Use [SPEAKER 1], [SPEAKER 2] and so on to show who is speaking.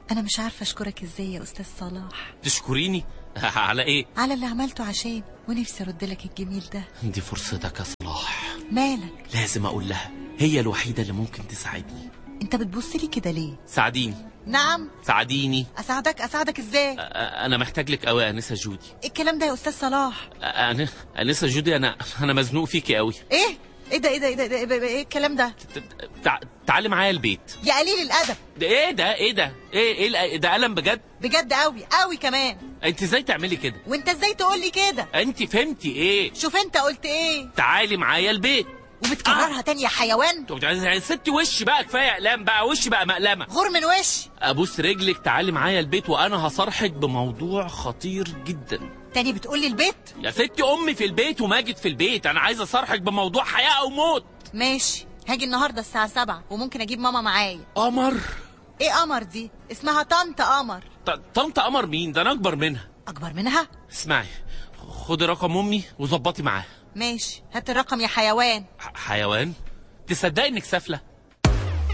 [SPEAKER 1] انا مش عارفه اشكرك ازاي يا استاذ صلاح
[SPEAKER 2] تشكريني على ايه
[SPEAKER 1] على اللي عملته عشان ونفسي ارد لك الجميل ده
[SPEAKER 2] دي فرصتك يا صلاح
[SPEAKER 1] مالك
[SPEAKER 2] لازم اقول لها هي الوحيده اللي ممكن تساعدني
[SPEAKER 1] انت بتبص لي كده ليه
[SPEAKER 2] ساعديني
[SPEAKER 1] نعم
[SPEAKER 2] ساعديني
[SPEAKER 1] اساعدك اساعدك ازاي
[SPEAKER 2] أ- انا محتاج لك قوي يا انسه جودي
[SPEAKER 1] إيه الكلام ده يا استاذ صلاح
[SPEAKER 2] أ- انا انسه جودي انا انا مزنوق فيكي قوي
[SPEAKER 1] ايه ايه ده ايه ده ايه ده ايه, ده؟ إيه الكلام ده
[SPEAKER 2] ت- ت- تع- تعالي معايا البيت
[SPEAKER 1] يا قليل الادب
[SPEAKER 2] ده ايه ده ايه ده ايه ايه الأ- ده قلم بجد
[SPEAKER 1] بجد قوي قوي كمان
[SPEAKER 2] انت ازاي تعملي كده
[SPEAKER 1] وانت ازاي تقول لي كده
[SPEAKER 2] انت فهمتي ايه
[SPEAKER 1] شوف انت قلت ايه
[SPEAKER 2] تعالي معايا البيت
[SPEAKER 1] وبتكررها تاني يا حيوان
[SPEAKER 2] طب يا ست وش بقى كفايه اقلام بقى وش بقى مقلمه
[SPEAKER 1] غور من وش
[SPEAKER 2] ابوس رجلك تعالي معايا البيت وانا هصارحك بموضوع خطير جدا
[SPEAKER 1] تاني بتقول لي البيت
[SPEAKER 2] يا ستي امي في البيت وماجد في البيت انا عايز اصارحك بموضوع حياه او موت
[SPEAKER 1] ماشي هاجي النهارده الساعه 7 وممكن اجيب ماما معايا
[SPEAKER 2] قمر
[SPEAKER 1] ايه قمر دي اسمها طنط قمر
[SPEAKER 2] ط- طنط قمر مين ده انا اكبر منها
[SPEAKER 1] اكبر منها
[SPEAKER 2] اسمعي خدي رقم امي وظبطي معاها
[SPEAKER 1] ماشي هات الرقم يا حيوان
[SPEAKER 2] ح- حيوان تصدقي انك سافله